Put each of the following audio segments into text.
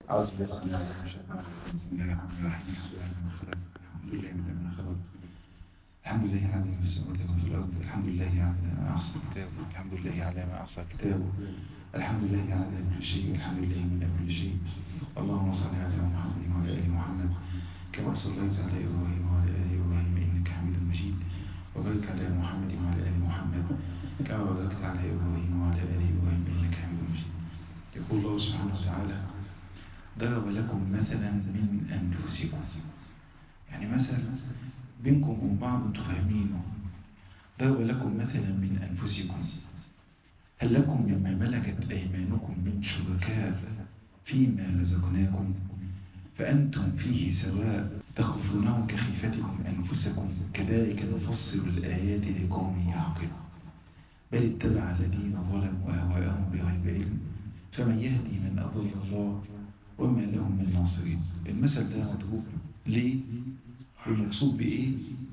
أعوذ بالله السميع العليم من الشيطان الرجيم بسم الله الرحمن الرحيم الحمد لله من ما خلق الحمد لله على ما في السماوات وما في الأرض الحمد لله على ما أحصى كتابه الحمد لله على ما أحصى كتابه الحمد لله على كل شيء والحمد لله من كل شيء اللهم صل على محمد وعلى آل محمد كما صليت على إبراهيم وعلى آل إبراهيم إنك حميد مجيد وبارك على محمد وعلى آل محمد كما باركت على إبراهيم وعلى آل إبراهيم إنك حميد مجيد يقول الله سبحانه وتعالى ضرب لكم مثلا من أنفسكم يعني مثلا بينكم وبين بعض انتم فاهمينه ضرب لكم مثلا من أنفسكم هل لكم مما ملكت أيمانكم من شركاء فيما رزقناكم فأنتم فيه سواء تخافونهم كخيفتكم أنفسكم كذلك نفصل الآيات لقوم يعقلون بل اتبع الذين ظلموا أهواءهم بغير علم فمن يهدي من أضل الله وما لهم من ناصرين المثل ده مضروب ليه والمقصود بإيه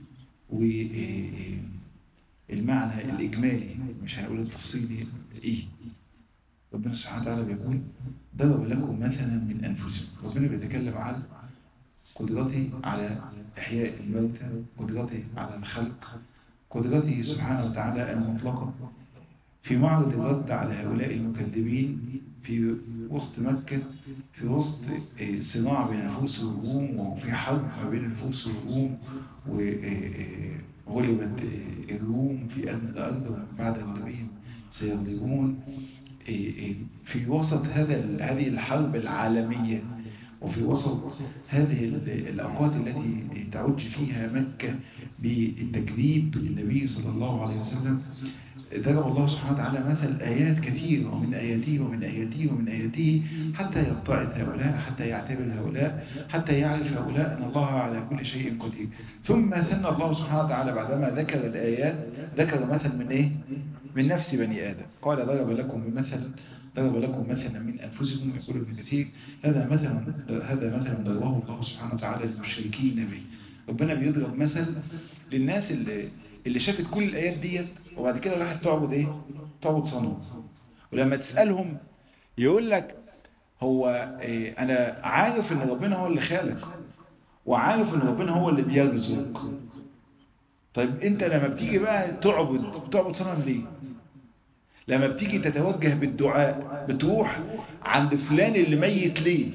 والمعنى الإجمالي مش هنقول التفصيلي إيه ربنا سبحانه وتعالى بيقول ضرب لكم مثلا من أنفسكم ربنا بيتكلم عن قدرته على إحياء الموتى قدرته على الخلق قدرته سبحانه وتعالى المطلقة في معرض الرد على هؤلاء المكذبين في وسط مكة في وسط صراع بين الفرس والروم وفي حرب ما بين الفرس والروم وغلبت الروم في أدنى الأرض وبعد غلبهم سيغلبون في وسط هذا هذه الحرب العالمية وفي وسط هذه الأوقات التي تعج فيها مكة بالتكذيب للنبي صلى الله عليه وسلم ضرب الله سبحانه وتعالى مثل آيات كثيرة ومن آياته ومن آياته ومن آياته حتى يطعد هؤلاء حتى يعتبر هؤلاء حتى يعرف هؤلاء أن الله على كل شيء قدير ثم ثنى الله سبحانه وتعالى بعدما ذكر الآيات ذكر مثل من إيه؟ من نفس بني آدم قال ضرب لكم مثل ضرب لكم مثلا من أنفسكم يقول ابن كثير هذا مثل هذا مثل ضربه الله سبحانه وتعالى للمشركين به ربنا بيضرب مثل للناس اللي اللي شافت كل الآيات ديت وبعد كده راحت تعبد ايه تعبد صنم ولما تسألهم يقول لك هو إيه انا عارف ان ربنا هو اللي خالق وعارف ان ربنا هو اللي بيرزق طيب انت لما بتيجي بقى تعبد بتعبد صنم ليه لما بتيجي تتوجه بالدعاء بتروح عند فلان اللي ميت ليه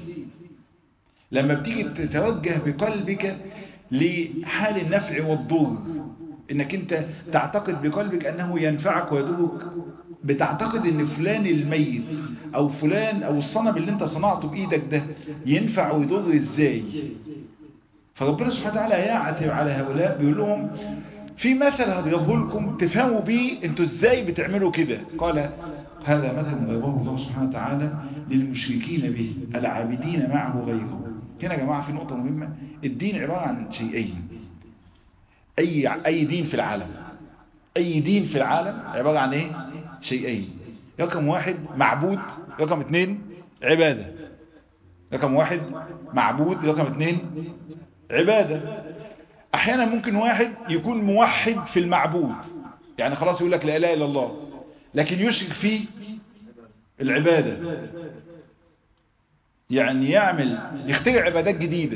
لما بتيجي تتوجه بقلبك لحال النفع والضر انك انت تعتقد بقلبك انه ينفعك ويضرك بتعتقد ان فلان الميت او فلان او الصنم اللي انت صنعته بايدك ده ينفع ويضر ازاي فربنا سبحانه وتعالى يعتب على هؤلاء بيقول لهم في مثل هضربه لكم تفهموا بيه انتوا ازاي بتعملوا كده قال هذا مثل ضربه الله سبحانه وتعالى للمشركين به العابدين معه غيره هنا يا جماعه في نقطه مهمه الدين عباره عن شيئين أي, أي دين في العالم أي دين في العالم عبارة عن إيه شيئين رقم واحد معبود رقم اثنين عبادة رقم واحد معبود رقم اثنين عبادة أحيانا ممكن واحد يكون موحد في المعبود يعني خلاص يقول لك لا إله إلا الله لكن يشرك في العبادة يعني يعمل يخترع عبادات جديدة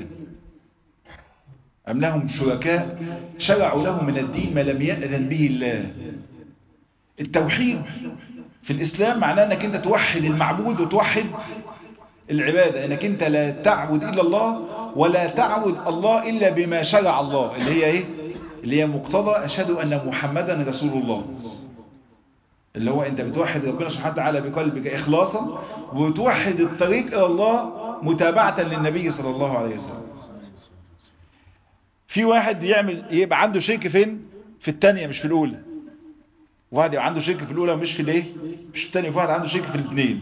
أم لهم شركاء شرعوا لهم من الدين ما لم يأذن به الله التوحيد في الإسلام معناه أنك أنت توحد المعبود وتوحد العبادة أنك أنت لا تعبد إلا الله ولا تعبد الله إلا بما شرع الله اللي هي إيه؟ اللي هي مقتضى أشهد أن محمدا رسول الله اللي هو أنت بتوحد ربنا سبحانه وتعالى بقلبك إخلاصا وتوحد الطريق إلى الله متابعة للنبي صلى الله عليه وسلم في واحد يعمل يبقى عنده شرك فين في الثانية مش في الأولى واحد يبقى عنده شرك في الأولى ومش في الايه مش في الثانية واحد عنده شرك في الاثنين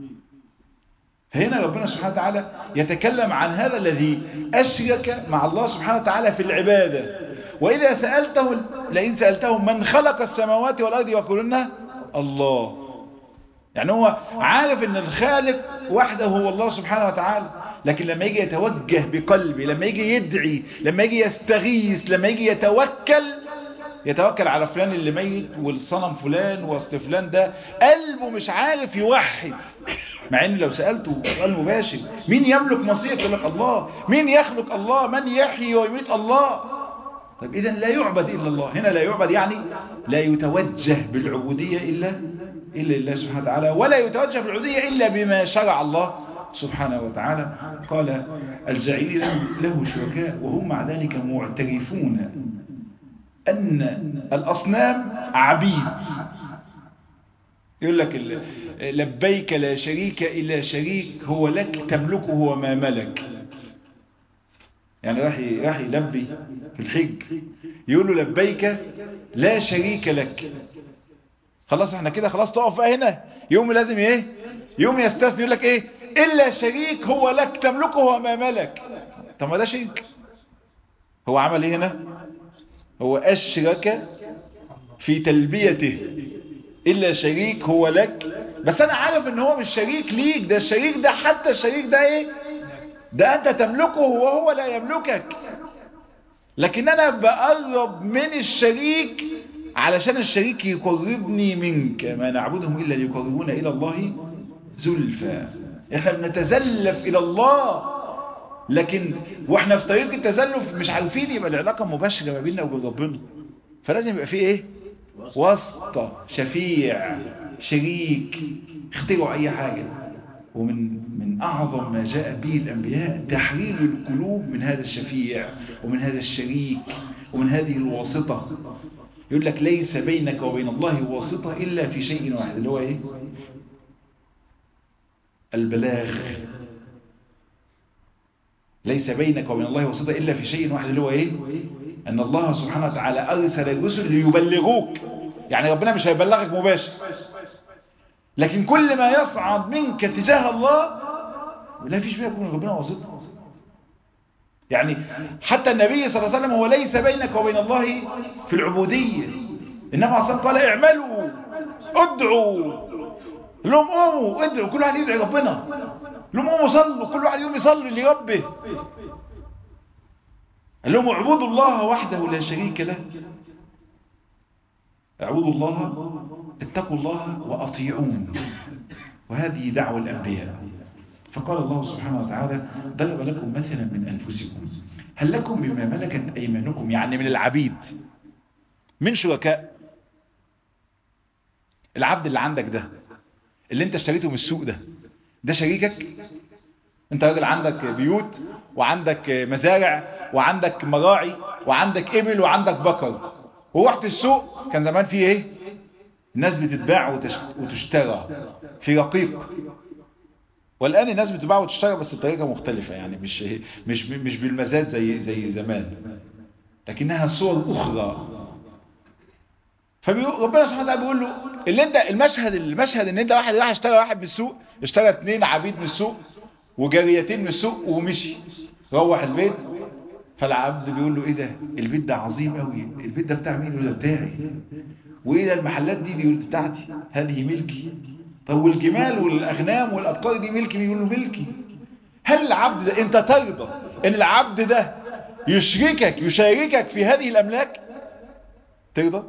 هنا ربنا سبحانه وتعالى يتكلم عن هذا الذي أشرك مع الله سبحانه وتعالى في العبادة وإذا سألته لئن سألته من خلق السماوات والأرض يقولون الله يعني هو عارف ان الخالق وحده هو الله سبحانه وتعالى لكن لما يجي يتوجه بقلبه لما يجي يدعي لما يجي يستغيث لما يجي يتوكل يتوكل على فلان اللي ميت والصنم فلان واصل فلان ده قلبه مش عارف يوحد مع ان لو سألته سؤال مباشر مين يملك مصير يقول لك الله مين يخلق الله من يحيي ويميت الله طيب اذا لا يعبد الا الله هنا لا يعبد يعني لا يتوجه بالعبودية الا الا الله سبحانه وتعالى ولا يتوجه بالعبودية الا بما شرع الله سبحانه وتعالى قال الجاعلين له شركاء وهم مع ذلك معترفون أن الأصنام عبيد يقول لك لبيك لا شريك إلا شريك هو لك تملكه وما ملك يعني راح راح يلبي في الحج يقول له لبيك لا شريك لك خلاص احنا كده خلاص تقف بقى هنا يوم لازم ايه يوم يستثني يقول لك ايه إلا شريك هو لك تملكه وما ملك طب ما ده شريك هو عمل ايه هنا هو أشرك في تلبيته إلا شريك هو لك بس أنا عارف إن هو مش شريك ليك ده الشريك ده حتى الشريك ده إيه ده أنت تملكه وهو لا يملكك لكن أنا بقرب من الشريك علشان الشريك يقربني منك ما نعبدهم إلا ليقربونا إلى الله زلفى احنا بنتزلف إلى الله لكن واحنا في طريق التزلف مش عارفين يبقى العلاقة مباشرة ما بيننا وبين ربنا فلازم يبقى فيه ايه واسطة شفيع شريك اخترعوا اي حاجة ومن من اعظم ما جاء به الانبياء تحرير القلوب من هذا الشفيع ومن هذا الشريك ومن هذه الواسطة يقول لك ليس بينك وبين الله واسطة الا في شيء واحد اللي هو ايه البلاغ ليس بينك وبين الله واسطة إلا في شيء واحد اللي هو إيه أن الله سبحانه وتعالى أرسل الرسل ليبلغوك يعني ربنا مش هيبلغك مباشر لكن كل ما يصعد منك تجاه الله لا فيش بينك وبين ربنا واسطة يعني حتى النبي صلى الله عليه وسلم هو ليس بينك وبين الله في العبودية إنما أصلا قال اعملوا ادعوا لهم قوموا ادعوا كل واحد يدعي ربنا لهم قوموا صلوا كل واحد يوم يصلي لربه قال لهم اعبدوا الله وحده لا شريك له اعبدوا الله اتقوا الله واطيعون وهذه دعوة الأنبياء فقال الله سبحانه وتعالى ضرب لكم مثلا من أنفسكم هل لكم بما ملكت أيمانكم يعني من العبيد من شركاء العبد اللي عندك ده اللي انت اشتريته من السوق ده ده شريكك انت راجل عندك بيوت وعندك مزارع وعندك مراعي وعندك ابل وعندك بقر ورحت السوق كان زمان فيه ايه الناس بتتباع وتشترى في رقيق والان الناس بتباع وتشترى بس بطريقه مختلفه يعني مش مش مش بالمزاد زي زي زمان لكنها صور اخرى فربنا سبحانه وتعالى بيقول له اللي انت المشهد المشهد ان انت واحد راح اشترى واحد من السوق اشترى اثنين عبيد من السوق وجاريتين من السوق ومشي روح البيت فالعبد بيقول له ايه ده البيت ده عظيم قوي البيت ده بتاع مين ده بتاعي وايه ده المحلات دي دي بتاعتي هذه ملكي طب والجمال والاغنام والابقار دي ملكي بيقول له ملكي هل العبد ده انت ترضى ان العبد ده يشركك يشاركك في هذه الاملاك ترضى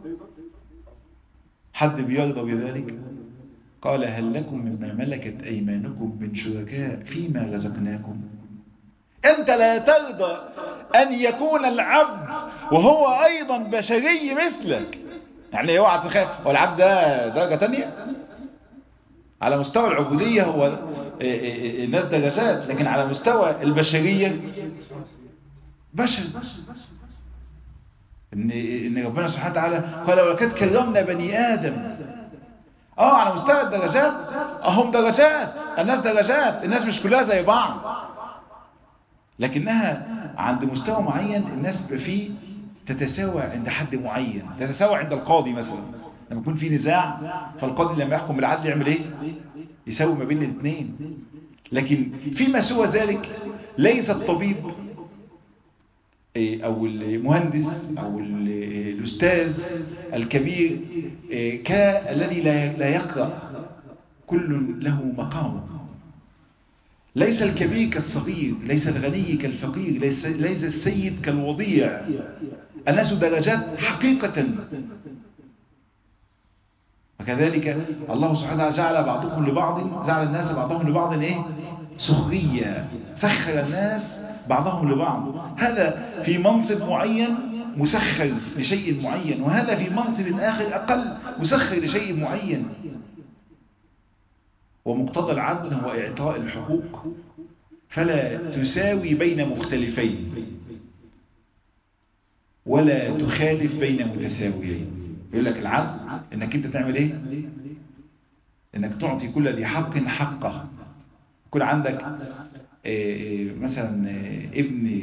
حد بيرضى بذلك قال هل لكم مما ملكت أيمانكم من شركاء فيما رزقناكم أنت لا ترضى أن يكون العبد وهو أيضا بشري مثلك يعني اوعى تخاف هو العبد ده درجة تانية على مستوى العبودية هو الناس درجات لكن على مستوى البشرية بشر ان ان ربنا سبحانه وتعالى قال ولقد كرمنا بني ادم اه على مستوى الدرجات اهم درجات الناس درجات الناس مش كلها زي بعض لكنها عند مستوى معين الناس فيه تتساوى عند حد معين تتساوى عند القاضي مثلا لما يكون في نزاع فالقاضي لما يحكم بالعدل يعمل ايه يساوي ما بين الاثنين لكن فيما سوى ذلك ليس الطبيب او المهندس او الاستاذ الكبير كالذي لا يقرأ كل له مقامه ليس الكبير كالصغير ليس الغني كالفقير ليس, ليس السيد كالوضيع الناس درجات حقيقة وكذلك الله سبحانه وتعالى جعل بعضكم لبعض جعل الناس بعضهم لبعض ايه سخرية سخر الناس بعضهم لبعض هذا في منصب معين مسخر لشيء معين وهذا في منصب آخر أقل مسخر لشيء معين ومقتضى العدل هو إعطاء الحقوق فلا تساوي بين مختلفين ولا تخالف بين متساويين يقول لك العدل انك انت تعمل ايه انك تعطي كل ذي حق حقه يكون عندك مثلا ابن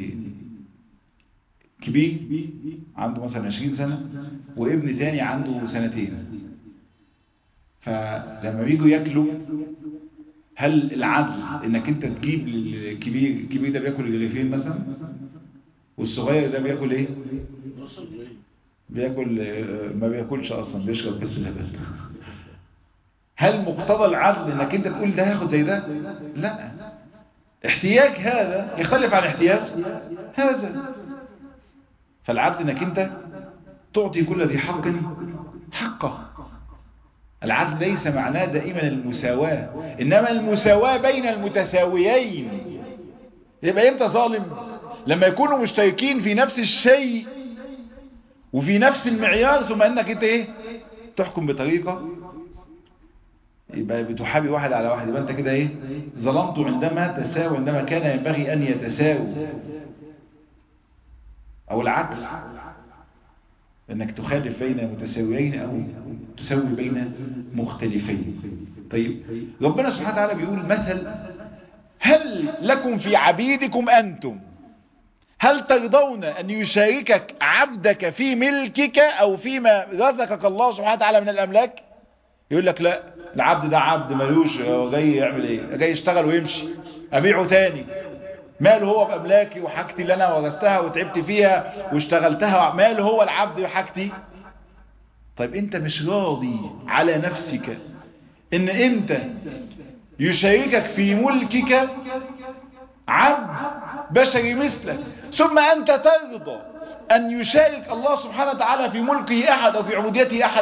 كبير عنده مثلا 20 سنة وابن تاني عنده سنتين فلما بيجوا ياكلوا هل العدل انك انت تجيب للكبير الكبير ده بياكل الرغيفين مثلا والصغير ده بياكل ايه بياكل ما بياكلش اصلا بيشرب بس لبن هل مقتضى العدل انك انت تقول ده هياخد زي ده لا احتياج هذا يختلف عن احتياج هذا فالعدل انك انت تعطي كل ذي حق حقه العدل ليس معناه دائما المساواة انما المساواة بين المتساويين يبقى امتى ظالم لما يكونوا مشتركين في نفس الشيء وفي نفس المعيار ثم انك انت ايه تحكم بطريقة يبقى بتحابي واحد على واحد يبقى انت كده ايه ظلمت عندما تساوي عندما كان ينبغي ان يتساووا او العكس انك تخالف بين متساويين او تسوي بين مختلفين طيب ربنا سبحانه وتعالى بيقول مثل هل لكم في عبيدكم انتم هل ترضون ان يشاركك عبدك في ملكك او فيما رزقك الله سبحانه وتعالى من الاملاك يقول لك لا العبد ده عبد ملوش جاي يعمل ايه جاي يشتغل ويمشي ابيعه تاني ماله هو بأملاكي وحاجتي اللي أنا ورثتها وتعبت فيها واشتغلتها ماله هو العبد وحاجتي طيب أنت مش راضي على نفسك إن أنت يشاركك في ملكك عبد بشري مثلك ثم أنت ترضى أن يشارك الله سبحانه وتعالى في ملكه أحد أو في عبوديته أحد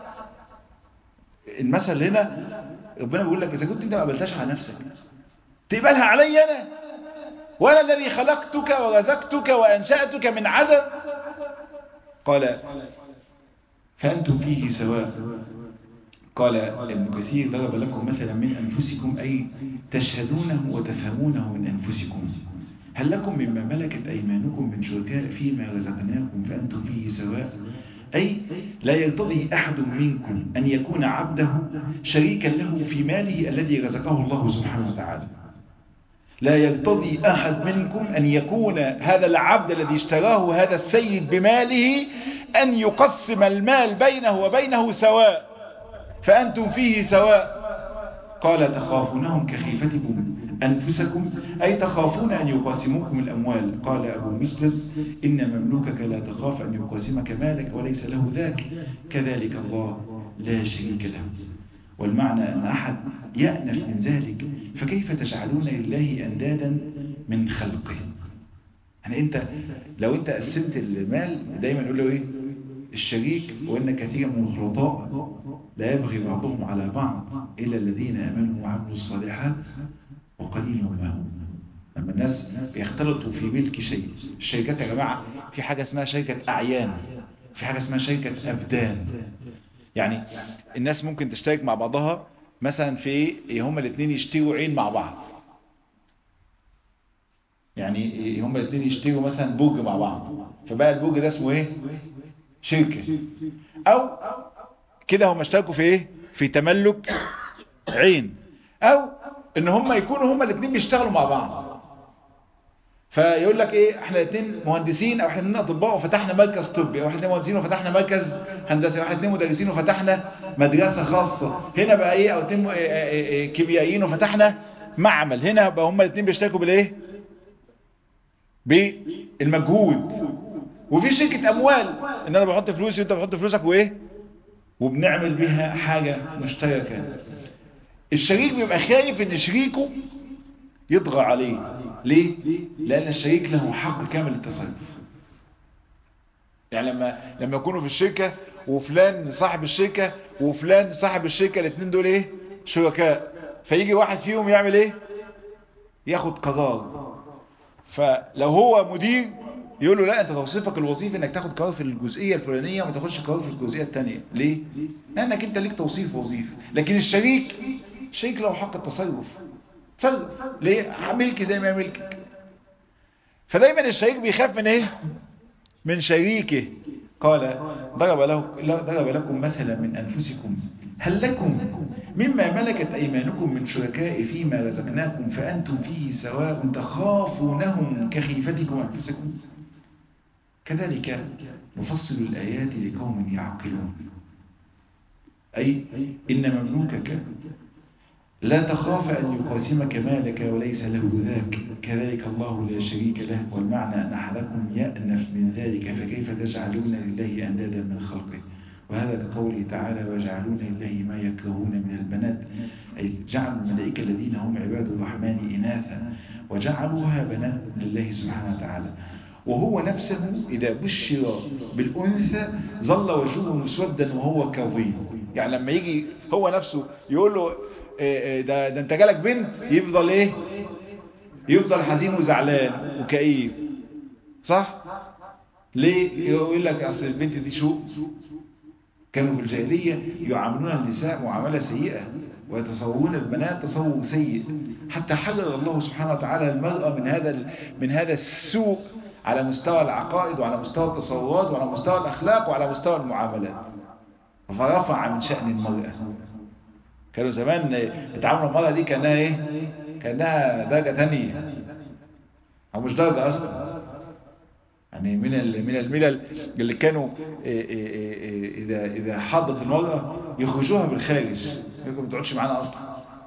المثل هنا ربنا بيقول لك إذا كنت أنت ما قبلتهاش على نفسك تقبلها علي أنا وأنا الذي خلقتك ورزقتك وأنشأتك من عدم قال فأنتم فيه سواء قال ابن كثير ضرب لكم مثلا من أنفسكم أي تشهدونه وتفهمونه من أنفسكم هل لكم مما ملكت أيمانكم من شركاء فيما رزقناكم فأنتم فيه سواء أي لا يرتضي أحد منكم أن يكون عبده شريكا له في ماله الذي رزقه الله سبحانه وتعالى لا يرتضي أحد منكم أن يكون هذا العبد الذي اشتراه هذا السيد بماله أن يقسم المال بينه وبينه سواء فأنتم فيه سواء قال تخافونهم كخيفتكم أنفسكم أي تخافون أن يقاسموكم الأموال قال أبو مسلس إن مملوكك لا تخاف أن يقاسمك مالك وليس له ذاك كذلك الله لا شريك له والمعنى أن أحد يأنف من ذلك فكيف تجعلون لله أندادا من خلقه يعني أنت لو أنت قسمت المال دايما يقول له إيه الشريك وإن كثير من الخلطاء لا يبغي بعضهم على بعض إلا الذين آمنوا وعملوا الصالحات وقليل ما هم لما الناس بيختلطوا في ملك شيء الشركات يا جماعة في حاجة اسمها شركة أعيان في حاجة اسمها شركة أبدان يعني الناس ممكن تشترك مع بعضها مثلا في هما الاثنين يشتروا عين مع بعض يعني هما الاثنين يشتروا مثلا بوج مع بعض فبقى البوج ده اسمه ايه شركة او كده هما اشتركوا في ايه في تملك عين او ان هما يكونوا هما الاثنين بيشتغلوا مع بعض فيقول لك ايه احنا الاثنين مهندسين او احنا الاثنين اطباء وفتحنا مركز طبي او احنا الاثنين مهندسين وفتحنا مركز هندسي او احنا الاثنين مدرسين وفتحنا مدرسه خاصه هنا بقى ايه او اثنين كيميائيين وفتحنا معمل هنا بقى هما الاثنين بيشتركوا بالايه بالمجهود وفي شركه اموال ان انا بحط فلوسي وانت بتحط فلوسك وايه وبنعمل بيها حاجه مشتركه الشريك بيبقى خايف ان شريكه يطغى عليه ليه؟ لأن الشريك له حق كامل التصرف يعني لما لما يكونوا في الشركة وفلان صاحب الشركة وفلان صاحب الشركة الاثنين دول ايه شركاء فيجي واحد فيهم يعمل ايه ياخد قرار فلو هو مدير يقول له لا انت توصيفك الوظيفي انك تاخد قرار في الجزئية الفلانية وما تاخدش قرار في الجزئية الثانية ليه لانك انت ليك توصيف وظيفي لكن الشريك الشريك له حق التصرف تصرف ليه ملكي زي ما ملكك فدايما الشريك بيخاف من ايه من شريكه قال ضرب, له ضرب لكم مثلا من أنفسكم هل لكم مما ملكت أيمانكم من شركاء فيما رزقناكم فأنتم فيه سواء تخافونهم كخيفتكم أنفسكم كذلك نفصل الآيات لقوم يعقلون أي إن مملوكك لا تخاف أن يقاسمك مالك وليس له ذاك كذلك الله لا شريك له والمعنى أن أحدكم يأنف من ذلك فكيف تجعلون لله أندادا من خلقه وهذا كقوله تعالى ويجعلون لله ما يكرهون من البنات أي جعلوا الملائكة الذين هم عباد الرحمن إناثا وجعلوها بنات لله سبحانه وتعالى وهو نفسه إذا بشر بالأنثى ظل وجهه مسودا وهو كظيم يعني لما يجي هو نفسه يقول له ده, ده انت جالك بنت يفضل ايه يفضل حزين وزعلان وكئيب صح ليه يقول لك اصل البنت دي شو كانوا في الجاهلية يعاملون النساء معاملة سيئة ويتصورون البنات تصور سيء حتى حرر الله سبحانه وتعالى المرأة من هذا من هذا السوء على مستوى العقائد وعلى مستوى التصورات وعلى مستوى الأخلاق وعلى مستوى المعاملات فرفع من شأن المرأة كانوا زمان يتعاملوا المرأة دي كأنها ايه كأنها درجة تانية او مش درجة اصلا يعني من من الملل اللي كانوا اذا اذا حضت المرأة يخرجوها بالخارج يقولوا ما تقعدش معانا اصلا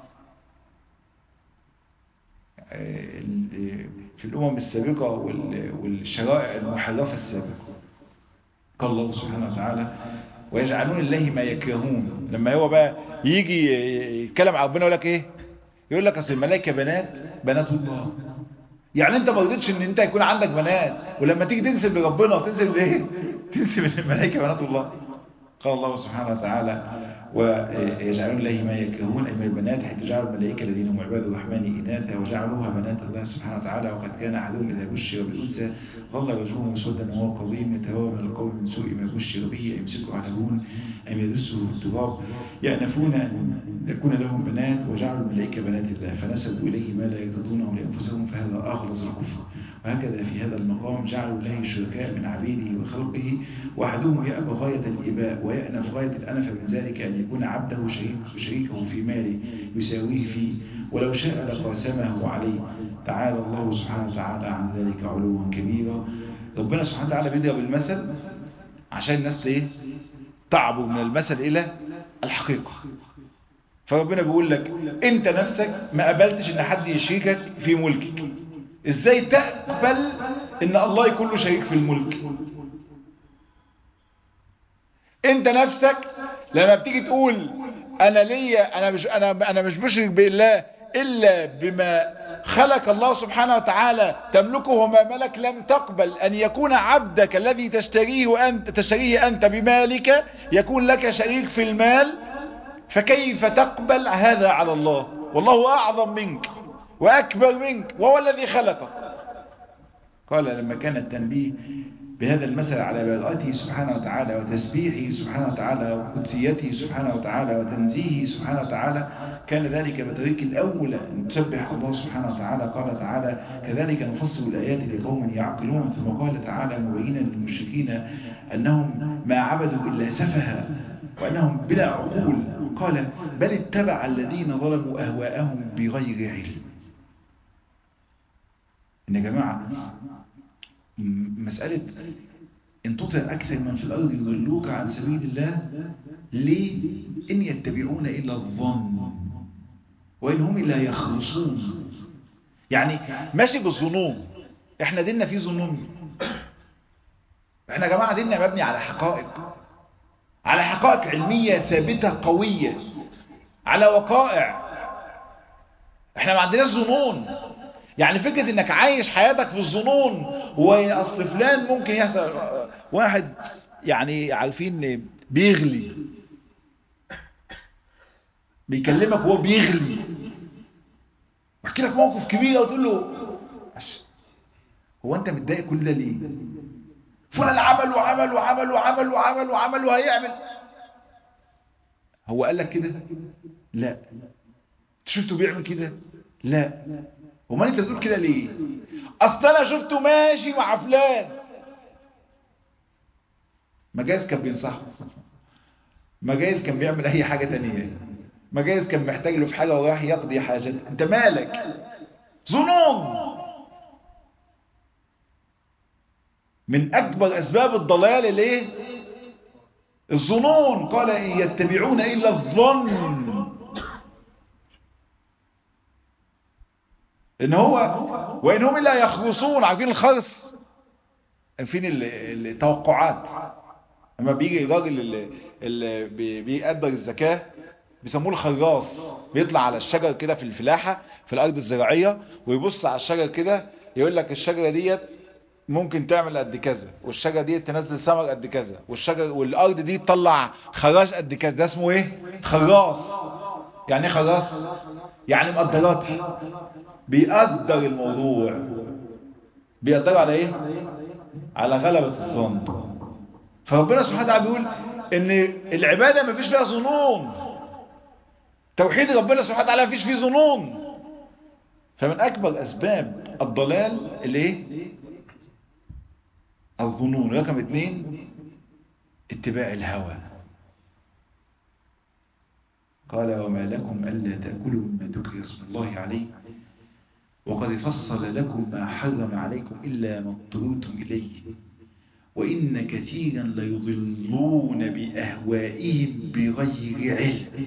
في الامم السابقة والشرائع المحرفة السابقة قال الله سبحانه وتعالى ويجعلون الله ما يكرهون لما هو بقى يجي يتكلم عن ربنا يقول لك ايه يقول لك اصل الملائكه بنات بنات الله يعني انت ما رضيتش ان انت يكون عندك بنات ولما تيجي تنسب لربنا تنسب لايه تنسب للملائكه بنات الله قال الله سبحانه وتعالى ويجعلون الله ما يكرهون أي من البنات حيث جعلوا الملائكة الذين هم عباد الرحمن إناثا وجعلوها بنات الله سبحانه وتعالى وقد كان أحدهم إذا بشر بالأنثى ظل وجهه مسودا وهو قضيم يتهوى من القول من سوء ما بشر به يمسكه على هون أم يدسه في التراب يأنفون أن يكون لهم بنات وجعلوا الملائكة بنات الله فنسبوا إليه ما لا يرتضونه لأنفسهم فهذا أغلظ الكفر وهكذا في هذا المقام جعلوا الله شركاء من عبيده وخلقه وأحدهم يأبى غاية الإباء ويأنف غاية الأنف من ذلك أن يكون عبده شريكه في ماله يساويه فيه ولو شاء لقاسمه عليه تعالى الله سبحانه وتعالى عن ذلك علوا كبيرا ربنا سبحانه وتعالى بيضرب المثل عشان الناس ايه تعبوا من المثل إلى الحقيقة فربنا بيقول لك انت نفسك ما قبلتش ان حد يشريكك في ملكك ازاي تقبل ان الله يكون له شريك في الملك انت نفسك لما بتيجي تقول انا ليا انا مش انا انا مش بشرك بالله الا بما خلق الله سبحانه وتعالى تملكه وما ملك لم تقبل ان يكون عبدك الذي تشتريه انت تشتريه انت بمالك يكون لك شريك في المال فكيف تقبل هذا على الله والله اعظم منك واكبر منك وهو الذي خلقك قال لما كان التنبيه بهذا المثل على براءته سبحانه وتعالى وتسبيحه سبحانه وتعالى وقدسيته سبحانه وتعالى وتنزيهه سبحانه وتعالى كان ذلك بطريق الأولى أن تسبح الله سبحانه وتعالى قال تعالى كذلك نفصل الآيات لقوم يعقلون ثم قال تعالى مبينا للمشركين أنهم ما عبدوا إلا سفها وأنهم بلا عقول قال بل اتبع الذين ظلموا أهواءهم بغير علم إن يا جماعة مسألة إن تطع أكثر من في الأرض يضلوك عن سبيل الله ليه إن يتبعون إلا الظن وإن هم إلا يخرصون يعني ماشي بالظنون إحنا ديننا فيه ظنون إحنا يا جماعة ديننا مبني على حقائق على حقائق علمية ثابتة قوية على وقائع إحنا ما عندناش ظنون يعني فكرة انك عايش حياتك في الظنون واصل فلان ممكن يحصل واحد يعني عارفين بيغلي بيكلمك وهو بيغلي واحكي لك موقف كبير وتقول له هو انت متضايق كل ده ليه فلان عمل وعمل وعمل وعمل وعمل وعمل وهيعمل هو قال لك كده لا شفته بيعمل كده لا وما انت تقول كده ليه اصل انا شفته ماشي مع فلان مجاز كان بينصحه مجاز كان بيعمل اي حاجة تانية مجاز كان محتاج له في حاجة وراح يقضي حاجته انت مالك ظنون من اكبر اسباب الضلال الايه الظنون قال إن يتبعون الا الظن ان هو وان هم الا يخرصون عارفين الخرص عارفين التوقعات لما بيجي الراجل اللي, اللي بيقدر الزكاه بيسموه الخراص بيطلع على الشجر كده في الفلاحه في الارض الزراعيه ويبص على الشجر كده يقول لك الشجره ديت ممكن تعمل قد كذا والشجره دي تنزل ثمر قد كذا والشجر والارض دي تطلع خراش قد كذا ده اسمه ايه خراص يعني ايه خراص يعني مقدراتها بيقدر الموضوع بيقدر على ايه على غلبة الظن فربنا سبحانه وتعالى بيقول ان العبادة ما فيش فيها ظنون توحيد ربنا سبحانه وتعالى ما فيش فيه ظنون فمن اكبر اسباب الضلال الايه الظنون رقم اثنين اتباع الهوى قال وما لكم ألا تأكلوا مما ذكر اسم الله عليه وقد فصل لكم ما حرم عليكم إلا ما اضطررتم إليه وإن كثيرا ليضلون بأهوائهم بغير علم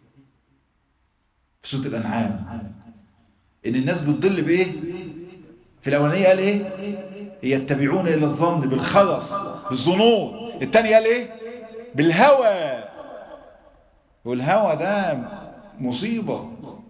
في سورة الأنعام إن الناس بتضل بإيه في الأولانية قال إيه يتبعون إلى الظن بالخرص بالظنون الثاني قال إيه بالهوى والهوى ده مصيبة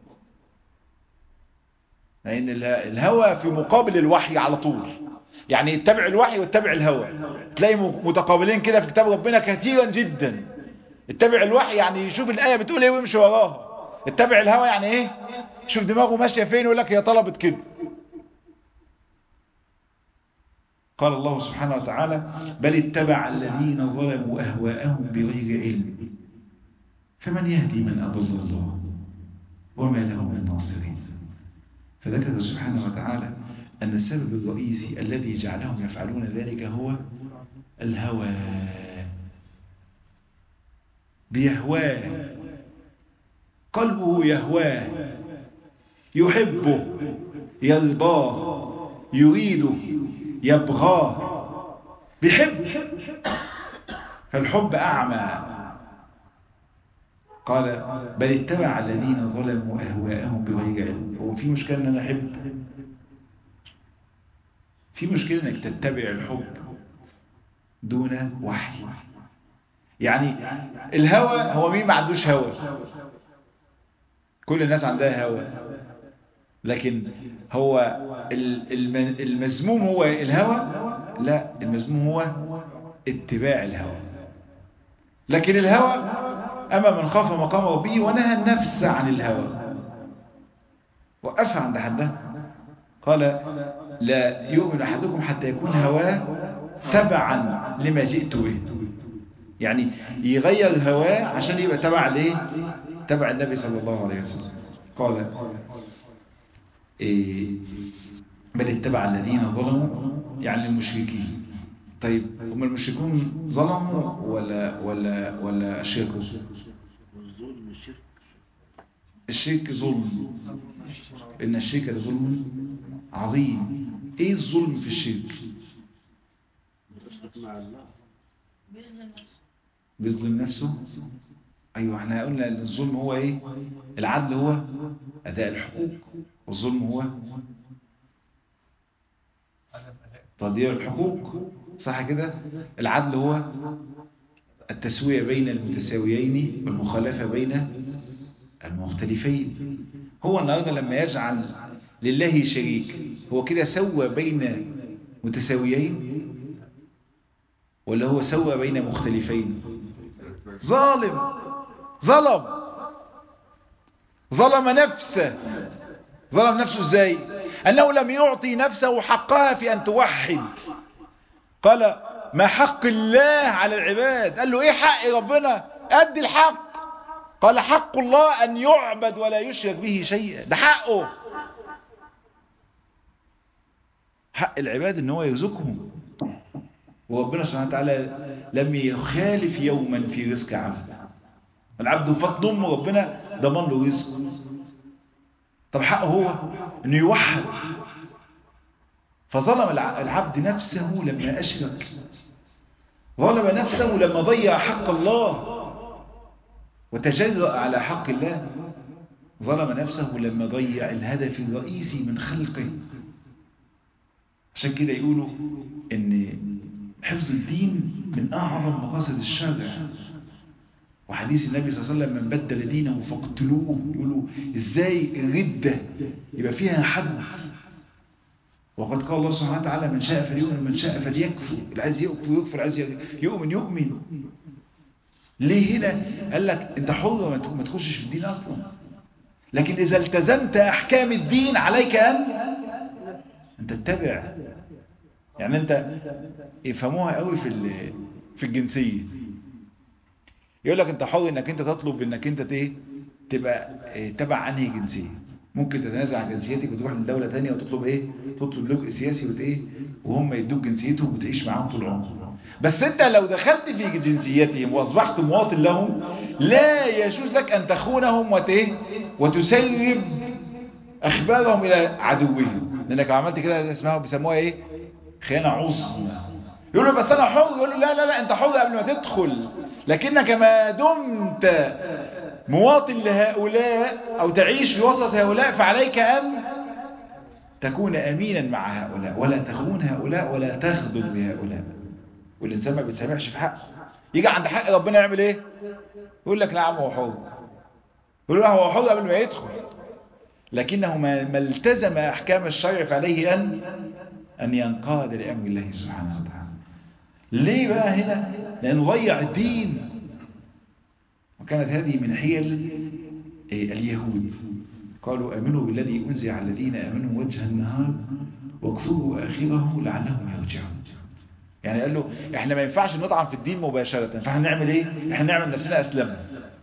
لأن الهوى في مقابل الوحي على طول يعني يتبع الوحي ويتبع الهوى تلاقي متقابلين كده في كتاب ربنا كثيرا جدا اتبع الوحي يعني يشوف الآية بتقول ايه ويمشي وراها اتبع الهوى يعني ايه شوف دماغه ماشية فين ويقول لك هي طلبت كده قال الله سبحانه وتعالى بل اتبع الذين ظلموا أهواءهم بغير علم فمن يهدي من أضل الله وما له من ناصرين فذكر سبحانه وتعالى أن السبب الرئيسي الذي جعلهم يفعلون ذلك هو الهوى بيهواه قلبه يهواه يحبه يرضاه يريده يبغاه بيحب فالحب أعمى قال بل اتبع الذين ظلموا أهواءهم بغير علم هو في مشكلة أن أنا أحب في مشكلة أنك تتبع الحب دون وحي يعني الهوى هو مين ما عندوش هوى كل الناس عندها هوى لكن هو المذموم هو الهوى لا المذموم هو اتباع الهوى لكن الهوى أما من خاف مقام ربه ونهى النفس عن الهوى وقفها عند حدها قال لا يؤمن أحدكم حتى يكون هواه تبعا لما جئت به يعني يغير هواه عشان يبقى تبع ليه تبع النبي صلى الله عليه وسلم قال إيه بل اتبع الذين ظلموا يعني المشركين طيب هم المشركون ظلموا ولا ولا ولا شركوا الظلم الشرك الشرك ظلم ان الشرك ظلم عظيم ايه الظلم في الشرك تشرك مع الله بيظلم نفسه ايوه احنا قلنا ان الظلم هو ايه العدل هو اداء الحقوق والظلم هو تضييع الحقوق صح كده العدل هو التسوية بين المتساويين والمخالفة بين المختلفين هو النهارده لما يجعل لله شريك هو كده سوى بين متساويين ولا هو سوى بين مختلفين ظالم ظلم ظلم نفسه ظلم نفسه ازاي انه لم يعطي نفسه حقها في ان توحد قال ما حق الله على العباد قال له ايه حق ربنا ادي الحق قال حق الله ان يعبد ولا يشرك به شيئا ده حقه حق العباد ان هو يرزقهم وربنا سبحانه وتعالى لم يخالف يوما في رزق عبد العبد فضل امه ربنا ضمن له رزق طب حقه هو انه يوحد فظلم العبد نفسه لما اشرك ظلم نفسه لما ضيع حق الله وتجرأ على حق الله ظلم نفسه لما ضيع الهدف الرئيسي من خلقه عشان كده يقولوا ان حفظ الدين من اعظم مقاصد الشرع وحديث النبي صلى الله عليه وسلم من بدل دينه فاقتلوه يقولوا ازاي الردة يبقى فيها حد وقد قال الله سبحانه وتعالى من شاء فليؤمن من شاء فليكفر اللي عايز يكفر يكفر عايز يؤمن يؤمن ليه هنا قال لك انت حر ما تخشش في الدين اصلا لكن اذا التزمت احكام الدين عليك ان انت تتبع يعني انت يفهموها قوي في في الجنسيه يقول لك انت حر انك انت تطلب انك انت ايه تبقى اه تبع انهي جنسيه ممكن تتنازع عن جنسيتك وتروح لدوله ثانيه وتطلب ايه تطلب لجوء سياسي وت ايه وهم يدوك جنسيتهم وتعيش معاهم طول عمرك بس انت لو دخلت في جنسيتهم واصبحت مواطن لهم لا يجوز لك ان تخونهم وت وتسرب اخبارهم الى عدوهم لانك لو عملت كده اسمها بيسموها ايه خيانه عظمى يقول له بس انا حر يقول له لا لا لا انت حر قبل ما تدخل لكنك ما دمت مواطن لهؤلاء او تعيش في وسط هؤلاء فعليك ان تكون امينا مع هؤلاء ولا تخون هؤلاء ولا تخذل بهؤلاء والإنسان ما بيتسامحش في حقه يجي عند حق ربنا يعمل ايه يقول لك نعم هو حر يقول له هو حر قبل ما يدخل لكنه ما التزم أحكام الشرع فعليه أن أن ينقاد لأمر الله سبحانه وتعالى ليه بقى هنا لأنه ضيع الدين وكانت هذه من حيل اليهود قالوا آمنوا بالذي أنزع على الذين آمنوا وجه النهار واكفروا آخره لعلهم يرجعون يعني قال له احنا ما ينفعش نطعن في الدين مباشرة فاحنا نعمل ايه احنا نعمل نفسنا اسلمنا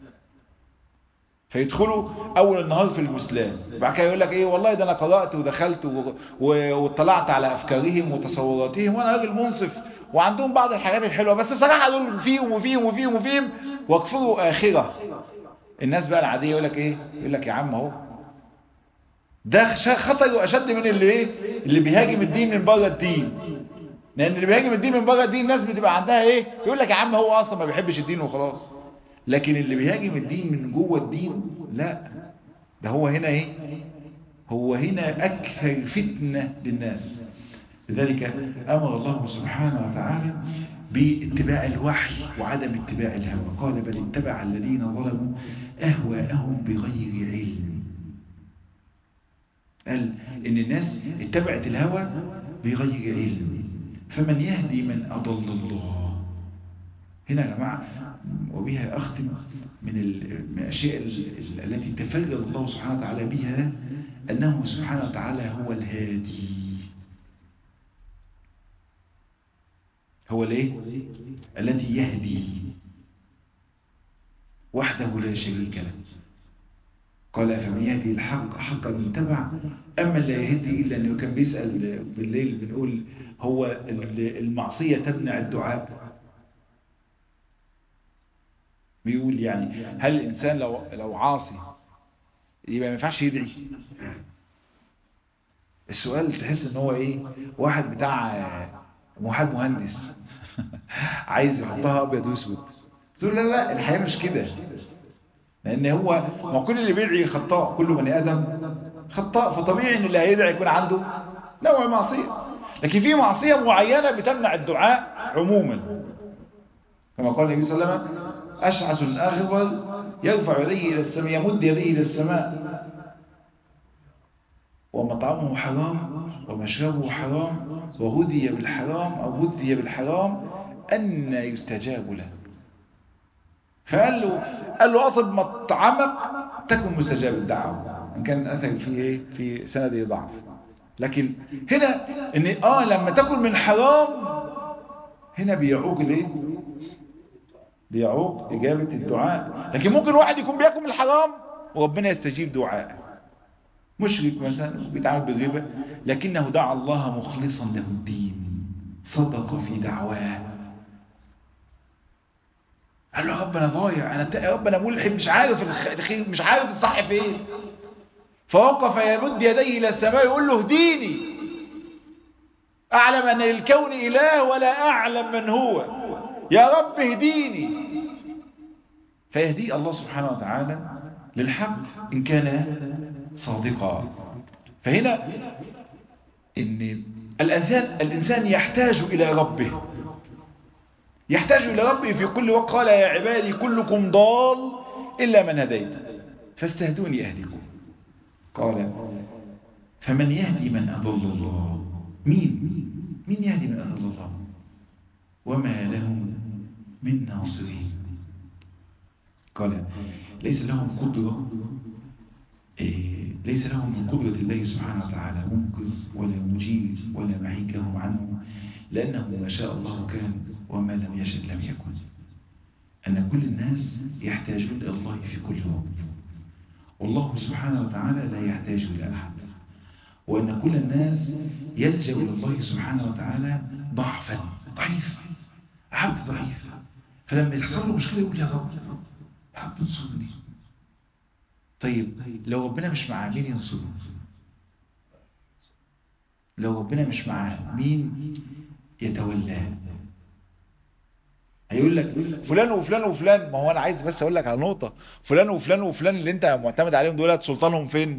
فيدخلوا اول النهار في الاسلام بعد كده يقول لك ايه والله ده انا قرأت ودخلت واطلعت على افكارهم وتصوراتهم وانا راجل منصف وعندهم بعض الحاجات الحلوة بس صراحة دول فيهم وفيهم وفيهم وفيهم واكفروا اخرة الناس بقى العادية يقول لك ايه يقول لك يا عم اهو ده خطر واشد من اللي ايه اللي بيهاجم الدين من بره الدين لان اللي بيهاجم الدين من بره الدين الناس بتبقى عندها ايه يقول لك يا عم هو اصلا ما بيحبش الدين وخلاص لكن اللي بيهاجم الدين من جوه الدين لا ده هو هنا ايه هو هنا اكثر فتنة للناس لذلك امر الله سبحانه وتعالى باتباع الوحي وعدم اتباع الهوى قال بل اتبع الذين ظلموا اهواءهم بغير علم قال ان الناس اتبعت الهوى بغير علم فمن يهدي من أضل الله هنا يا جماعة وبها أختم من الأشياء التي تفرد الله سبحانه وتعالى بها أنه سبحانه وتعالى هو الهادي هو الايه الذي يهدي وحده لا شريك له قال فمن يهدي الحق حقا يتبع أما لا يهدي إلا أنه كان بيسأل بالليل بنقول هو المعصية تمنع الدعاء بيقول يعني هل الإنسان لو, لو عاصي يبقى ما ينفعش يدعي السؤال تحس ان هو ايه واحد بتاع واحد مهندس عايز يحطها ابيض واسود تقول لا لا الحياة مش كده لان هو ما كل اللي بيدعي خطاء كل بني ادم خطاء فطبيعي ان اللي هيدعي يكون عنده نوع معصية لكن في معصية معينة بتمنع الدعاء عموما كما قال النبي صلى الله عليه وسلم أشعث أغبر يرفع يديه إلى السماء يمد يديه إلى السماء ومطعمه حرام ومشربه حرام وغذي بالحرام أو غذي بالحرام أن يستجاب له فقال له قال له أطب مطعمك تكن مستجاب الدعوة إن كان الأثر فيه إيه؟ في سنده ضعف لكن هنا إن آه لما تاكل من حرام هنا بيعوق الإيه؟ بيعوق إجابة الدعاء لكن ممكن واحد يكون بياكل من الحرام وربنا يستجيب دعاءه مشرك مثلا بيتعامل بالربا لكنه دعا الله مخلصا له الدين صدق في دعواه قال له ربنا ضايع انا يا رب انا ملحد مش عارف الخير مش عارف الصح فين فوقف يمد يديه الى السماء يقول له اهديني اعلم ان للكون اله ولا اعلم من هو يا رب اهديني فيهدي الله سبحانه وتعالى للحق ان كان صادقا فهنا ان الانسان الانسان يحتاج الى ربه يحتاج إلى ربه في كل وقت قال يا عبادي كلكم ضال إلا من هديت فاستهدوني أهدكم قال فمن يهدي من أضل الله مين مين يهدي من أضل الله وما لهم من ناصرين قال ليس لهم قدرة إيه ليس لهم من قدرة الله سبحانه وتعالى منقذ ولا مجيب ولا معيكهم عنه لأنه ما شاء الله كان وما لم يشأ لم يكن أن كل الناس يحتاجون إلى الله في كل وقت والله سبحانه وتعالى لا يحتاج إلى أحد وأن كل الناس يلجأ إلى الله سبحانه وتعالى ضعفا ضعيف عبد ضعيف فلما يحصل له مشكلة يقول يا رب يا رب انصرني طيب لو ربنا مش معاه مين ينصره لو ربنا مش معاه مين يتولاه هيقول لك فلان وفلان وفلان ما هو انا عايز بس اقول لك على نقطه فلان وفلان وفلان اللي انت معتمد عليهم دولت سلطانهم فين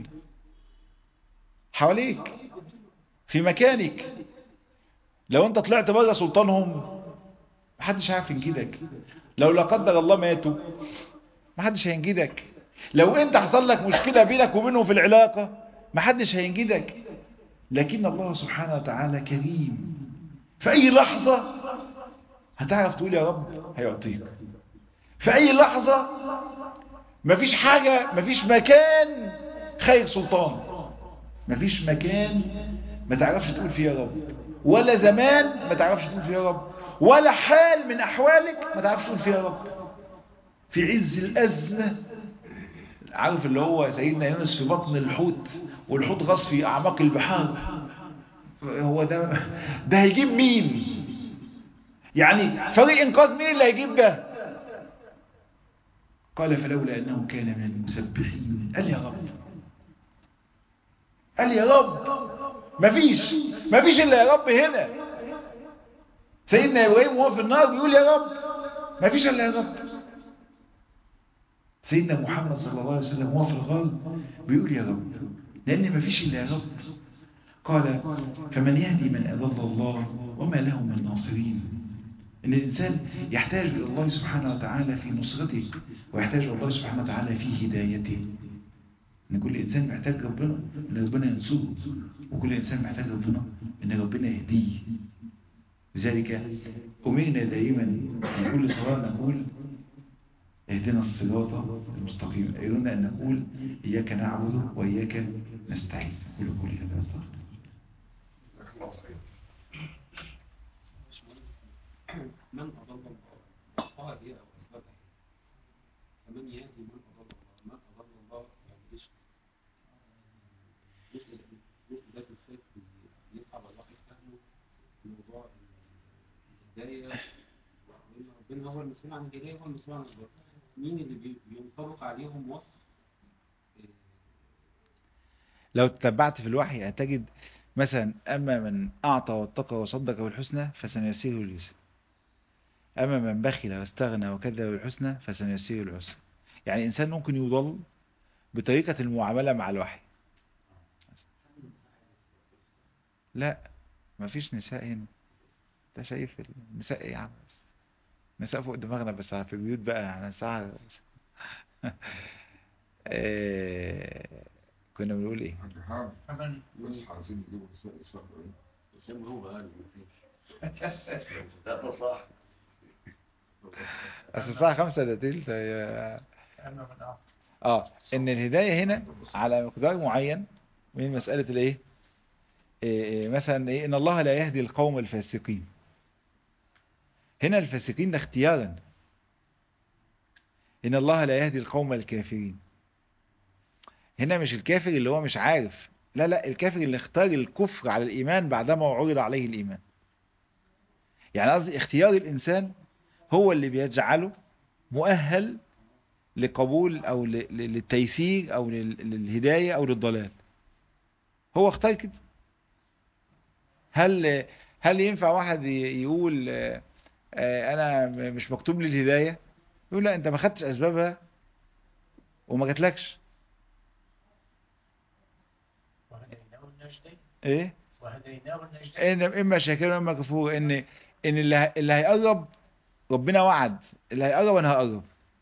حواليك في مكانك لو انت طلعت بره سلطانهم محدش عارف ينجدك لو لا قدر الله ماتوا محدش هينجدك لو انت حصل لك مشكله بينك وبينهم في العلاقه محدش هينجدك لكن الله سبحانه وتعالى كريم في اي لحظه هتعرف تقول يا رب هيعطيك في اي لحظة مفيش حاجة مفيش مكان خير سلطان مفيش مكان ما تعرفش تقول فيه يا رب ولا زمان ما تعرفش تقول فيه يا رب ولا حال من احوالك ما تعرفش تقول فيه يا رب في عز الازمة عارف اللي هو سيدنا يونس في بطن الحوت والحوت غص في اعماق البحار هو ده ده هيجيب مين يعني فريق انقاذ مين اللي هيجيب ده قال فلولا انه كان من المسبحين قال يا رب قال يا رب مفيش مفيش الا يا رب هنا سيدنا ابراهيم وهو في النار بيقول يا رب مفيش الا يا رب سيدنا محمد صلى الله عليه وسلم وهو في الغار بيقول يا رب لان مفيش الا يا رب قال فمن يهدي من اضل الله وما له من ناصرين ان الانسان يحتاج الى الله سبحانه وتعالى في نصرته ويحتاج الى الله سبحانه وتعالى في هدايته ان كل انسان محتاج ربنا ان ربنا ينصره وكل انسان محتاج ربنا ان ربنا يهديه لذلك امرنا دائما في كل صلاه نقول اهدنا الصراط المستقيم ايضا ان نقول اياك نعبد واياك نستعين كل كل هذا استغفر من أضل الله أصحاب إيه أو أسباب إيه فمن يأتي من أضل الله من أضل الله يعني إيش مثل مثل ده في السيف بيصعب الواحد فهمه موضوع الهداية وإن ربنا هو المسؤول عن الهداية هو المسؤول عن الهداية مين اللي بي- بينطبق عليهم وصف إيه، لو تتبعت في الوحي هتجد مثلا أما من أعطى واتقى وصدق بالحسنى فسنيسره اليسر أما من بخل واستغنى وكذب بالحسنى فسنيسره العسر يعني إنسان ممكن يضل بطريقة المعاملة مع الوحي لا مفيش نساء هنا انت شايف النساء ايه يا عم نساء فوق دماغنا بس في البيوت بقى يعني ساعة آه، كنا بنقول ايه حاج حام فمن بس عايزين نجيبوا نساء يسأل ايه اسامه هو قال مفيش لا ده صح اصل الساعة خمسة ده تلت هي أما من أعطى اه ان الهداية هنا على مقدار معين من مسألة الايه إيه إيه مثلا ايه ان الله لا يهدي القوم الفاسقين هنا الفاسقين ده اختيارا ان الله لا يهدي القوم الكافرين هنا مش الكافر اللي هو مش عارف لا لا الكافر اللي اختار الكفر على الايمان بعدما عرض عليه الايمان يعني قصدي اختيار الانسان هو اللي بيجعله مؤهل لقبول او ل- ل- للتيسير او لل- للهداية او للضلال هو اختار كده هل هل ينفع واحد ي- يقول آه، آه، انا م- مش مكتوب لي الهداية يقول لا انت ما خدتش اسبابها وما جاتلكش وهديناه النجدين ايه وهديناه النجدين ان اما شاكر واما كفور ان ان اللي ه- اللي هيقرب ربنا وعد اللي هيقرب انا هقرب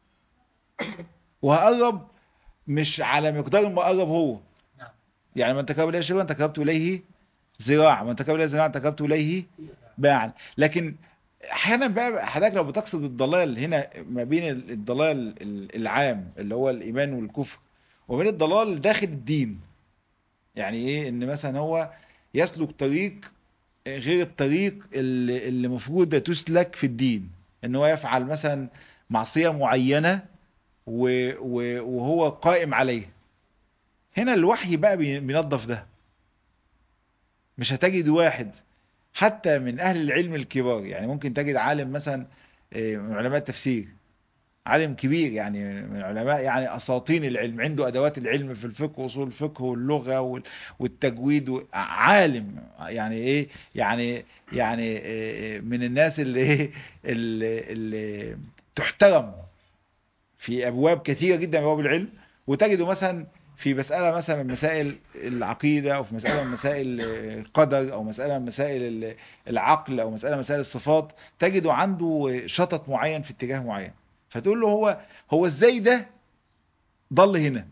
وهقرب مش على مقدار ما قرب هو نعم يعني من تقرب اليه شبرا تقربت اليه ذراع من تقرب اليه ذراع تقربت اليه باعا لكن احيانا بقى حضرتك لو بتقصد الضلال هنا ما بين الضلال العام اللي هو الايمان والكفر وبين الضلال داخل الدين يعني ايه ان مثلا هو يسلك طريق غير الطريق اللي اللي المفروض تسلك في الدين ان هو يفعل مثلا معصية معينة و- و- وهو قائم عليه هنا الوحي بقى بي- بينظف ده مش هتجد واحد حتى من اهل العلم الكبار يعني ممكن تجد عالم مثلا آه، من علماء التفسير عالم كبير يعني من علماء يعني اساطين العلم عنده ادوات العلم في الفقه واصول الفقه واللغه وال- والتجويد و- عالم يعني ايه يعني يعني آه، من الناس اللي ايه اللي, اللي تحترم في ابواب كثيره جدا من ابواب العلم وتجده مثلا في مسألة مثلا من مسائل العقيدة أو في مسألة من مسائل القدر أو مسألة من مسائل العقل أو مسألة من مسائل الصفات تجده عنده شطط معين في اتجاه معين فتقول له هو هو ازاي ده ضل هنا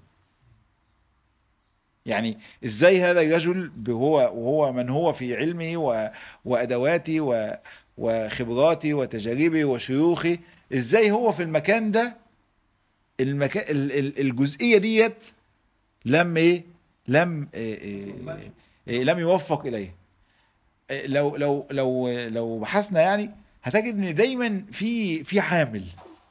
يعني ازاي هذا الرجل وهو وهو من هو في علمه و- وادواته و- وخبراته وتجاربه وشيوخه ازاي هو في المكان ده المكان الجزئيه ديت لم ايه لم إيه إيه إيه لم يوفق اليه إيه لو لو لو لو بحثنا يعني هتجد ان دايما في في حامل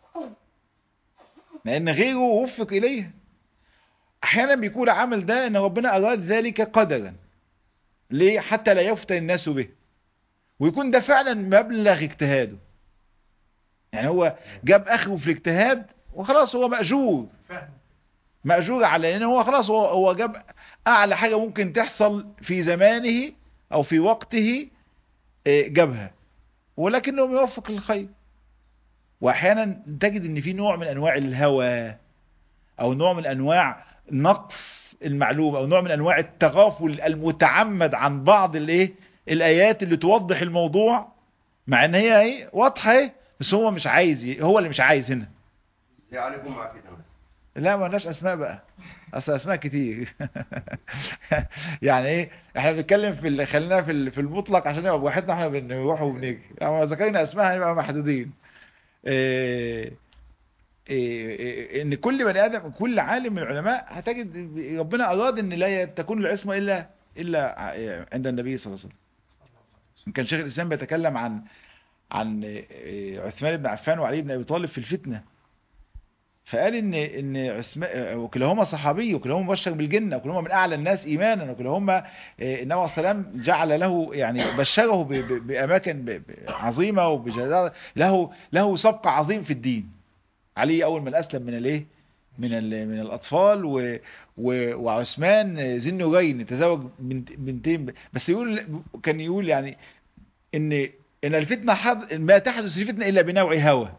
لان غيره وفق اليه احيانا بيكون العمل ده ان ربنا اراد ذلك قدرا ليه حتى لا يفتن الناس به ويكون ده فعلا مبلغ اجتهاده يعني هو جاب اخره في الاجتهاد وخلاص هو مأجور فهم مأجور على ان هو خلاص هو هو جاب اعلى حاجة ممكن تحصل في زمانه او في وقته آه، جابها ولكنه يوفق للخير واحيانا تجد ان في نوع من انواع الهوى او نوع من انواع نقص المعلومة او نوع من انواع التغافل المتعمد عن بعض الايه الايات اللي توضح الموضوع مع ان هي ايه واضحة ايه بس هو مش عايز ي- هو اللي مش عايز هنا زي عليكم مع كده مثلا لا ما لناش اسماء بقى اصل اسماء كتير يعني ايه احنا بنتكلم في ال- خلينا في ال- في المطلق عشان يبقى بواحدنا احنا بنروح وبنيجي يعني لو ذكرنا اسماء هنبقى محدودين إيه إيه إيه ان كل بني ادم كل عالم من العلماء هتجد ربنا اراد ان لا تكون العصمه الا الا ع- عند النبي صلى الله عليه وسلم كان شيخ الاسلام بيتكلم عن عن إيه، عثمان بن عفان وعلي بن ابي طالب في الفتنه فقال ان ان عثمان وكلاهما صحابي وكلاهما مبشر بالجنه وكلاهما من اعلى الناس ايمانا وكلاهما آه، النبي عليه السلام جعل له يعني بشره ب- ب- باماكن ب- ب- عظيمه وبجدار له له سبق عظيم في الدين علي اول من اسلم من الايه من ال- من الاطفال و و وعثمان ذي النورين تزوج بنت بنتين بس يقول كان يقول يعني ان ان الفتنه حد ما تحدث الفتنه الا بنوع هوى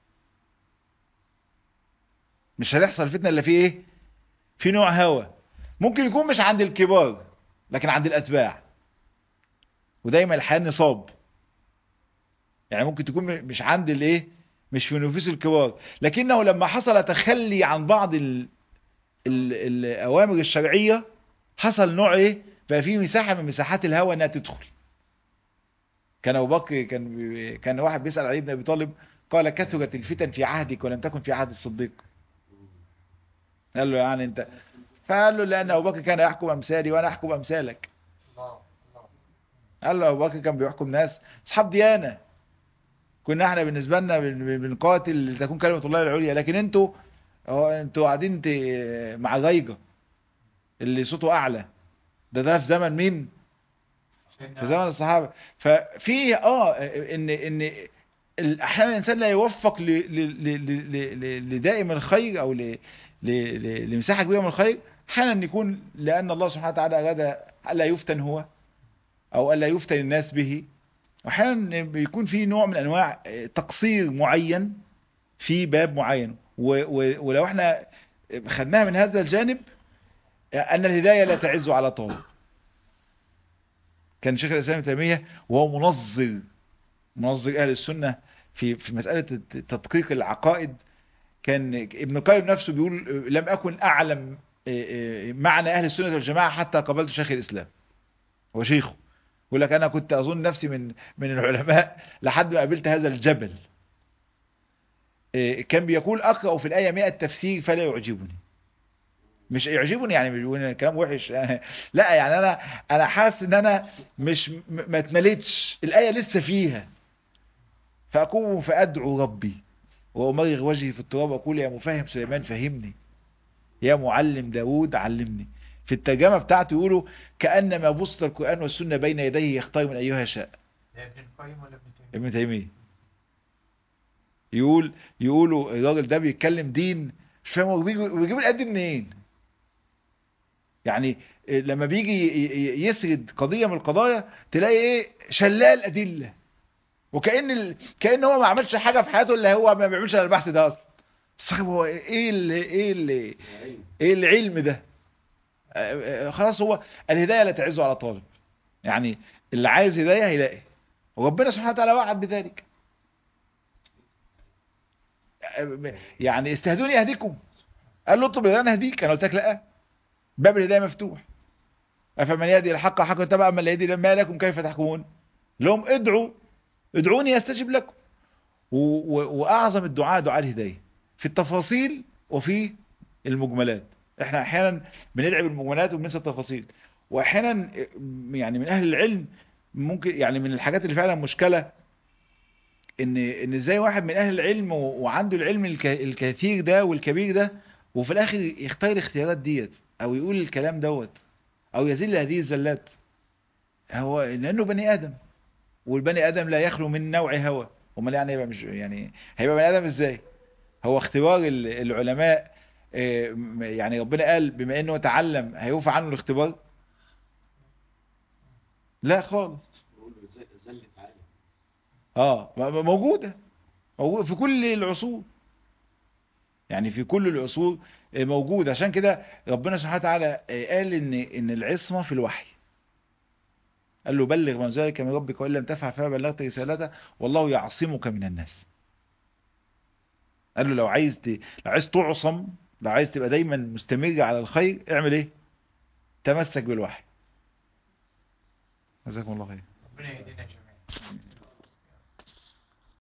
مش هتحصل فتنة الا في ايه في نوع هوى ممكن يكون مش عند الكبار لكن عند الاتباع ودايما الحياة نصاب يعني ممكن تكون مش عند الايه مش في نفوس الكبار لكنه لما حصل تخلي عن بعض ال... ال- الاوامر الشرعيه حصل نوع ايه بقى في مساحه من مساحات الهوى انها تدخل كان ابو بكر كان بي- كان واحد بيسال علي بن ابي طالب قال كثرت الفتن في عهدك ولم تكن في عهد الصديق قال له يعني انت فقال له لان ابو بكر كان يحكم امثالي وانا احكم امثالك الله الله قال له ابو بكر كان بيحكم ناس اصحاب ديانه كنا احنا بالنسبه لنا بن- بنقاتل لتكون كلمه الله العليا لكن انتوا هو انتوا قاعدين ت- مع غيجه اللي صوته اعلى ده ده في زمن مين في زمن الصحابه ففي اه ان ان ال- احيانا الانسان لا يوفق ل- ل- ل- ل- ل- لدائم الخير او ل- ل- ل- لمساحه كبيره من الخير احيانا يكون لان الله سبحانه وتعالى اراد الا يفتن هو او الا يفتن الناس به واحيانا بيكون في نوع من انواع تقصير معين في باب معين و- و- ولو احنا خدناها من هذا الجانب ان الهدايه لا تعز على طالب كان شيخ الاسلام ابن تيميه وهو منظر منظر اهل السنه في في مساله تدقيق العقائد كان ابن القيم نفسه بيقول لم اكن اعلم معنى اهل السنه والجماعه حتى قابلت شيخ الاسلام هو شيخه يقول لك انا كنت اظن نفسي من من العلماء لحد ما قابلت هذا الجبل إيه، كان بيقول اقرا في الايه 100 تفسير فلا يعجبني مش يعجبني يعني مش بيقول إن الكلام وحش لا يعني انا انا حاسس ان انا مش م- ما اتمليتش الايه لسه فيها فاقوم فادعو ربي وامرغ وجهي في التراب واقول يا مفهم سليمان فهمني يا معلم داود علمني في الترجمه بتاعته يقولوا كانما بسط القران والسنه بين يديه يختار من ايها شاء ده ابن القيم ولا ابن تيمية؟ ابن تيميه يقول يقولوا الراجل ده بيتكلم دين مش فاهم هو بيجي- بيجيب الآيات دي منين يعني إيه، لما بيجي ي- ي- يسرد قضيه من القضايا تلاقي ايه شلال ادله وكأن ال... كأن هو ما عملش حاجه في حياته اللي هو ما بيعملش الا البحث ده اصلا صاحب هو ايه اللي ايه اللي ايه العلم ده آه، آه، خلاص هو الهدايه لا تعز على طالب يعني اللي عايز هدايه هيلاقي وربنا سبحانه وتعالى وعد بذلك آه، يعني استهدوني اهديكم قال له اطلب انا اهديك انا قلت لك لا باب الهدايه مفتوح افمن يهدي الحق حق اتبع من لا يهدي ما لكم كيف تحكمون لهم ادعوا ادعوني استجب لكم و... و... واعظم الدعاء دعاء الهدايه في التفاصيل وفي المجملات احنا احيانا بندعي بالمجملات وبننسى التفاصيل واحيانا يعني من اهل العلم ممكن يعني من الحاجات اللي فعلا مشكله ان ان ازاي واحد من اهل العلم و- وعنده العلم الك... الكثير ده والكبير ده وفي الاخر يختار الاختيارات ديت او يقول الكلام دوت او يذل هذه الزلات هو لانه بني ادم والبني ادم لا يخلو من نوع هوى امال يعني يبقى مش يعني هيبقى بني ادم ازاي هو اختبار ال- العلماء آه، م- يعني ربنا قال بما انه تعلم هيوفى عنه الاختبار لا خالص بقول له زي- زلة عالم اه م- م- موجودة موجودة في كل العصور يعني في كل العصور آه، موجود عشان كده ربنا سبحانه وتعالى آه، قال ان ان العصمة في الوحي قال له بلغ من ذلك من ربك وان لم تفعل فما بلغت رسالته والله يعصمك من الناس قال له لو عايز ت... لو عايز تعصم لو عايز تبقى دايما مستمر على الخير اعمل ايه تمسك بالوحي جزاكم الله خير ربنا يهدينا